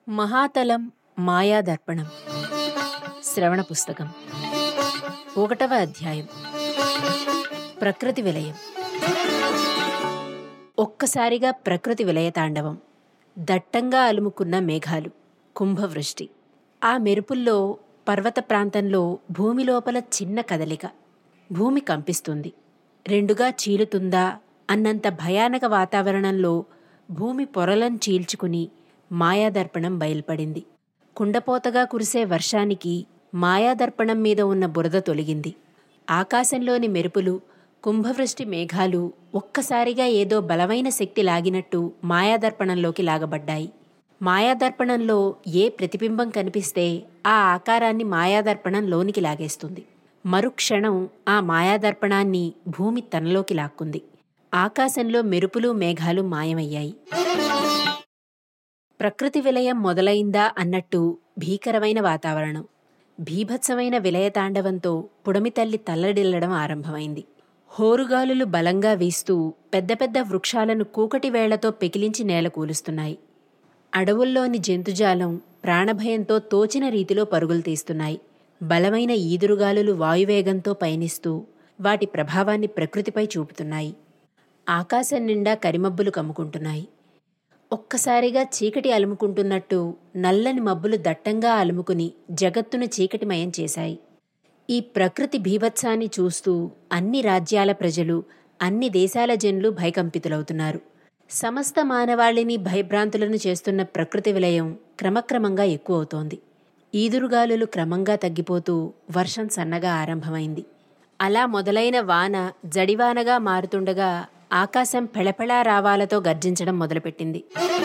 మహాతలం మాయాదర్పణం శ్రవణ పుస్తకం ఒకటవ అధ్యాయం ప్రకృతి విలయం ఒక్కసారిగా ప్రకృతి విలయతాండవం దట్టంగా అలుముకున్న మేఘాలు కుంభవృష్టి ఆ మెరుపుల్లో పర్వత ప్రాంతంలో భూమి లోపల చిన్న కదలిక భూమి కంపిస్తుంది రెండుగా చీలుతుందా అన్నంత భయానక వాతావరణంలో భూమి పొరలను చీల్చుకుని మాయాదర్పణం బయల్పడింది కుండపోతగా కురిసే వర్షానికి మాయాదర్పణం మీద ఉన్న బురద తొలగింది ఆకాశంలోని మెరుపులు కుంభవృష్టి మేఘాలు ఒక్కసారిగా ఏదో బలమైన శక్తి లాగినట్టు మాయాదర్పణంలోకి లాగబడ్డాయి మాయాదర్పణంలో ఏ ప్రతిబింబం కనిపిస్తే ఆ ఆకారాన్ని మాయాదర్పణం లోనికి లాగేస్తుంది మరుక్షణం ఆ మాయాదర్పణాన్ని భూమి తనలోకి లాక్కుంది ఆకాశంలో మెరుపులు మేఘాలు మాయమయ్యాయి ప్రకృతి విలయం మొదలైందా అన్నట్టు భీకరమైన వాతావరణం భీభత్సమైన విలయతాండవంతో పుడమితల్లి తల్లడిల్లడం ఆరంభమైంది హోరుగాలులు బలంగా వీస్తూ పెద్ద పెద్ద వృక్షాలను కూకటి వేళ్లతో పెకిలించి నేల కూలుస్తున్నాయి అడవుల్లోని జంతుజాలం ప్రాణభయంతో తోచిన రీతిలో పరుగులు తీస్తున్నాయి బలమైన ఈదురుగాలులు వాయువేగంతో పయనిస్తూ వాటి ప్రభావాన్ని ప్రకృతిపై చూపుతున్నాయి ఆకాశం నిండా కరిమబ్బులు కమ్ముకుంటున్నాయి ఒక్కసారిగా చీకటి అలుముకుంటున్నట్టు నల్లని మబ్బులు దట్టంగా అలుముకుని జగత్తును చీకటిమయం చేశాయి ఈ ప్రకృతి భీభత్సాన్ని చూస్తూ అన్ని రాజ్యాల ప్రజలు అన్ని దేశాల జనులు భయకంపితులవుతున్నారు సమస్త మానవాళిని భయభ్రాంతులను చేస్తున్న ప్రకృతి విలయం క్రమక్రమంగా ఎక్కువవుతోంది ఈదురుగాలులు క్రమంగా తగ్గిపోతూ వర్షం సన్నగా ఆరంభమైంది అలా మొదలైన వాన జడివానగా మారుతుండగా ఆకాశం పెళపెళా రావాలతో గర్జించడం మొదలుపెట్టింది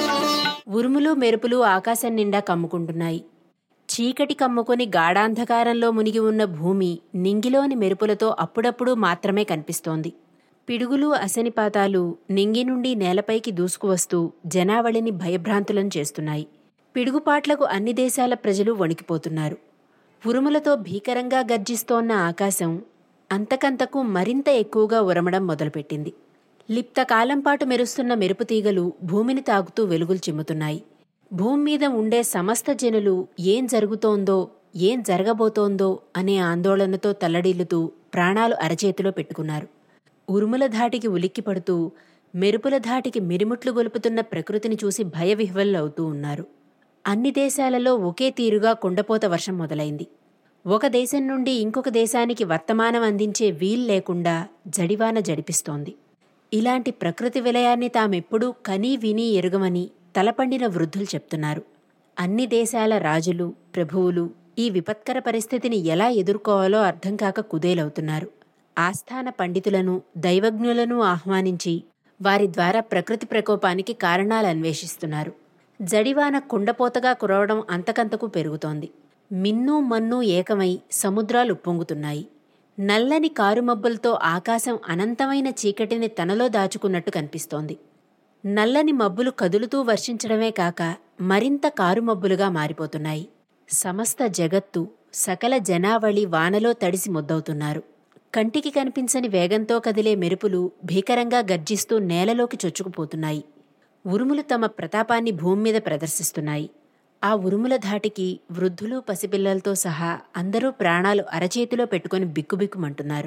ఉరుములు మెరుపులు ఆకాశం నిండా కమ్ముకుంటున్నాయి చీకటి కమ్ముకొని గాఢాంధకారంలో మునిగి ఉన్న భూమి నింగిలోని మెరుపులతో అప్పుడప్పుడు మాత్రమే కనిపిస్తోంది పిడుగులు అసనిపాతాలు నింగి నుండి నేలపైకి దూసుకువస్తూ జనావళిని భయభ్రాంతులను చేస్తున్నాయి పిడుగుపాట్లకు అన్ని దేశాల ప్రజలు వణికిపోతున్నారు ఉరుములతో భీకరంగా గర్జిస్తోన్న ఆకాశం అంతకంతకు మరింత ఎక్కువగా ఉరమడం మొదలుపెట్టింది లిప్తకాలం పాటు మెరుస్తున్న మెరుపుతీగలు భూమిని తాగుతూ వెలుగులు చిమ్ముతున్నాయి భూమి మీద ఉండే సమస్త జనులు ఏం జరుగుతోందో ఏం జరగబోతోందో అనే ఆందోళనతో తల్లడిల్లుతూ ప్రాణాలు అరచేతిలో పెట్టుకున్నారు ఉరుముల ధాటికి ఉలిక్కిపడుతూ మెరుపుల ధాటికి మిరిముట్లు గొలుపుతున్న ప్రకృతిని చూసి భయవిహ్వల్లవుతూ ఉన్నారు అన్ని దేశాలలో ఒకే తీరుగా కుండపోత వర్షం మొదలైంది ఒక దేశం నుండి ఇంకొక దేశానికి వర్తమానం అందించే వీల్ లేకుండా జడివాన జడిపిస్తోంది ఇలాంటి ప్రకృతి విలయాన్ని తామెప్పుడూ కనీ విని ఎరుగమని తలపండిన వృద్ధులు చెప్తున్నారు అన్ని దేశాల రాజులు ప్రభువులు ఈ విపత్కర పరిస్థితిని ఎలా ఎదుర్కోవాలో అర్థం కాక కుదేలవుతున్నారు ఆస్థాన పండితులను దైవజ్ఞులను ఆహ్వానించి వారి ద్వారా ప్రకృతి ప్రకోపానికి కారణాలు అన్వేషిస్తున్నారు జడివాన కుండపోతగా కురవడం అంతకంతకు పెరుగుతోంది మిన్ను మన్ను ఏకమై సముద్రాలు ఉప్పొంగుతున్నాయి నల్లని కారుమబ్బులతో ఆకాశం అనంతమైన చీకటిని తనలో దాచుకున్నట్టు కనిపిస్తోంది నల్లని మబ్బులు కదులుతూ వర్షించడమే కాక మరింత కారుమబ్బులుగా మారిపోతున్నాయి సమస్త జగత్తు సకల జనావళి వానలో తడిసి ముద్దవుతున్నారు కంటికి కనిపించని వేగంతో కదిలే మెరుపులు భీకరంగా గర్జిస్తూ నేలలోకి చొచ్చుకుపోతున్నాయి ఉరుములు తమ ప్రతాపాన్ని భూమి మీద ప్రదర్శిస్తున్నాయి ఆ ఉరుముల ధాటికి వృద్ధులు పసిపిల్లలతో సహా అందరూ ప్రాణాలు అరచేతిలో పెట్టుకుని బిక్కుబిక్కుమంటున్నారు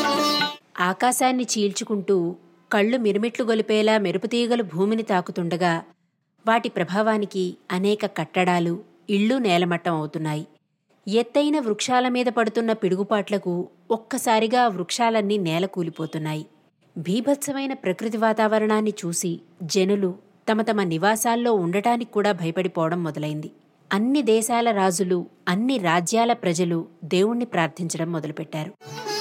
ఆకాశాన్ని చీల్చుకుంటూ కళ్ళు మిరుమిట్లు గొలిపేలా మెరుపుతీగలు భూమిని తాకుతుండగా వాటి ప్రభావానికి అనేక కట్టడాలు ఇళ్ళు నేలమట్టం అవుతున్నాయి ఎత్తైన వృక్షాల మీద పడుతున్న పిడుగుపాట్లకు ఒక్కసారిగా వృక్షాలన్నీ నేల కూలిపోతున్నాయి భీభత్సమైన ప్రకృతి వాతావరణాన్ని చూసి జనులు తమ తమ నివాసాల్లో ఉండటానికి కూడా భయపడిపోవడం మొదలైంది అన్ని దేశాల రాజులు అన్ని రాజ్యాల ప్రజలు దేవుణ్ణి ప్రార్థించడం మొదలుపెట్టారు